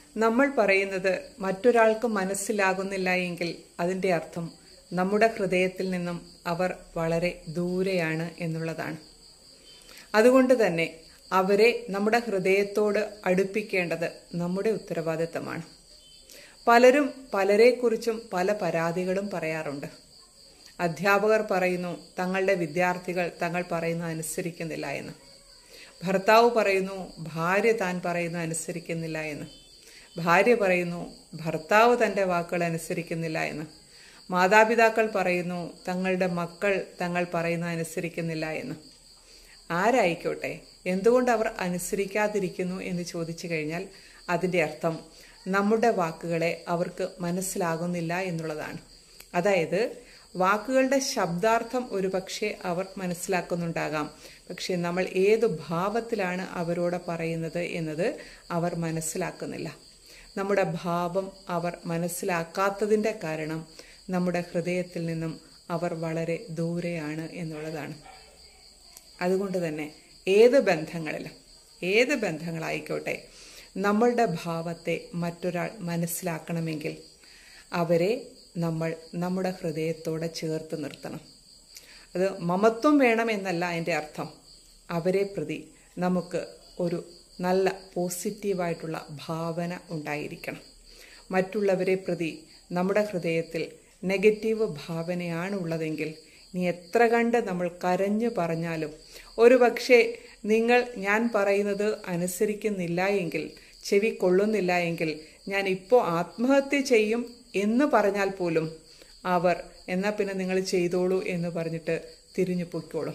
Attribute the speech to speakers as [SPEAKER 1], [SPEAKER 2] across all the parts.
[SPEAKER 1] നമ്മൾ പറയുന്നത് മറ്റൊരാൾക്ക് മനസ്സിലാകുന്നില്ല എങ്കിൽ അതിൻ്റെ അർത്ഥം നമ്മുടെ ഹൃദയത്തിൽ നിന്നും അവർ വളരെ ദൂരെയാണ് എന്നുള്ളതാണ് അതുകൊണ്ട് തന്നെ അവരെ നമ്മുടെ ഹൃദയത്തോട് അടുപ്പിക്കേണ്ടത് നമ്മുടെ ഉത്തരവാദിത്തമാണ് പലരും പലരെക്കുറിച്ചും പല പരാതികളും പറയാറുണ്ട് അധ്യാപകർ പറയുന്നു തങ്ങളുടെ വിദ്യാർത്ഥികൾ തങ്ങൾ പറയുന്ന അനുസരിക്കുന്നില്ല എന്ന് ഭർത്താവ് പറയുന്നു ഭാര്യ താൻ പറയുന്ന അനുസരിക്കുന്നില്ല എന്ന് ഭാര്യ പറയുന്നു ഭർത്താവ് തൻ്റെ വാക്കുകൾ അനുസരിക്കുന്നില്ല എന്ന് മാതാപിതാക്കൾ പറയുന്നു തങ്ങളുടെ മക്കൾ തങ്ങൾ പറയുന്ന അനുസരിക്കുന്നില്ല എന്ന് ആരായിക്കോട്ടെ എന്തുകൊണ്ട് അവർ അനുസരിക്കാതിരിക്കുന്നു എന്ന് ചോദിച്ചു കഴിഞ്ഞാൽ അതിൻ്റെ അർത്ഥം നമ്മുടെ വാക്കുകളെ അവർക്ക് മനസ്സിലാകുന്നില്ല എന്നുള്ളതാണ് അതായത് വാക്കുകളുടെ ശബ്ദാർത്ഥം ഒരുപക്ഷെ അവർ മനസ്സിലാക്കുന്നുണ്ടാകാം പക്ഷെ നമ്മൾ ഏത് ഭാവത്തിലാണ് അവരോട് പറയുന്നത് എന്നത് അവർ മനസ്സിലാക്കുന്നില്ല നമ്മുടെ ഭാവം അവർ മനസ്സിലാക്കാത്തതിൻ്റെ കാരണം നമ്മുടെ ഹൃദയത്തിൽ നിന്നും അവർ വളരെ ദൂരെയാണ് എന്നുള്ളതാണ് അതുകൊണ്ട് തന്നെ ഏത് ബന്ധങ്ങളിലും ഏത് ബന്ധങ്ങളായിക്കോട്ടെ നമ്മളുടെ ഭാവത്തെ മറ്റൊരാൾ മനസ്സിലാക്കണമെങ്കിൽ അവരെ നമ്മൾ നമ്മുടെ ഹൃദയത്തോടെ ചേർത്ത് നിർത്തണം അത് മമത്വം വേണമെന്നല്ല അതിൻ്റെ അർത്ഥം അവരെ പ്രതി നമുക്ക് ഒരു നല്ല പോസിറ്റീവായിട്ടുള്ള ഭാവന ഉണ്ടായിരിക്കണം മറ്റുള്ളവരെ പ്രതി നമ്മുടെ ഹൃദയത്തിൽ നെഗറ്റീവ് ഭാവനയാണ് ഉള്ളതെങ്കിൽ നീ എത്ര കണ്ട് നമ്മൾ കരഞ്ഞു പറഞ്ഞാലും ഒരു പക്ഷേ നിങ്ങൾ ഞാൻ പറയുന്നത് അനുസരിക്കുന്നില്ല എങ്കിൽ ചെവി കൊള്ളുന്നില്ല എങ്കിൽ ഞാൻ ഇപ്പോൾ ആത്മഹത്യ ചെയ്യും എന്ന് പറഞ്ഞാൽ പോലും അവർ എന്നാൽ പിന്നെ നിങ്ങൾ ചെയ്തോളൂ എന്ന് പറഞ്ഞിട്ട് തിരിഞ്ഞു പൊയ്ക്കോളും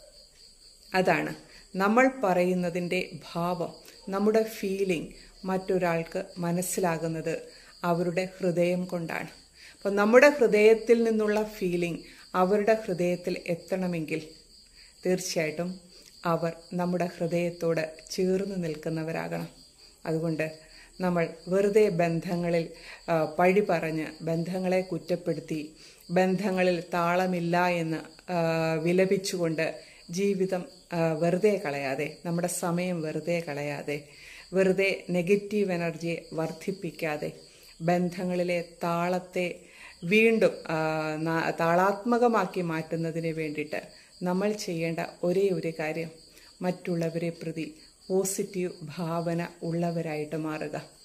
[SPEAKER 1] അതാണ് നമ്മൾ പറയുന്നതിൻ്റെ ഭാവം നമ്മുടെ ഫീലിംഗ് മറ്റൊരാൾക്ക് മനസ്സിലാകുന്നത് അവരുടെ ഹൃദയം കൊണ്ടാണ് അപ്പം നമ്മുടെ ഹൃദയത്തിൽ നിന്നുള്ള ഫീലിംഗ് അവരുടെ ഹൃദയത്തിൽ എത്തണമെങ്കിൽ തീർച്ചയായിട്ടും അവർ നമ്മുടെ ഹൃദയത്തോട് ചേർന്ന് നിൽക്കുന്നവരാകണം അതുകൊണ്ട് നമ്മൾ വെറുതെ ബന്ധങ്ങളിൽ ആ, പഴി പറഞ്ഞ് ബന്ധങ്ങളെ കുറ്റപ്പെടുത്തി ബന്ധങ്ങളിൽ താളമില്ല എന്ന് ആ, വിലപിച്ചുകൊണ്ട് ജീവിതം ആ, വെറുതെ കളയാതെ നമ്മുടെ സമയം വെറുതെ കളയാതെ വെറുതെ നെഗറ്റീവ് എനർജിയെ വർദ്ധിപ്പിക്കാതെ ബന്ധങ്ങളിലെ താളത്തെ വീണ്ടും ആ, നാ- താളാത്മകമാക്കി മാറ്റുന്നതിന് വേണ്ടിയിട്ട് നമ്മൾ ചെയ്യേണ്ട ഒരേ ഒരു കാര്യം മറ്റുള്ളവരെ പ്രതി പോസിറ്റീവ് ഭാവന ഉള്ളവരായിട്ട് മാറുക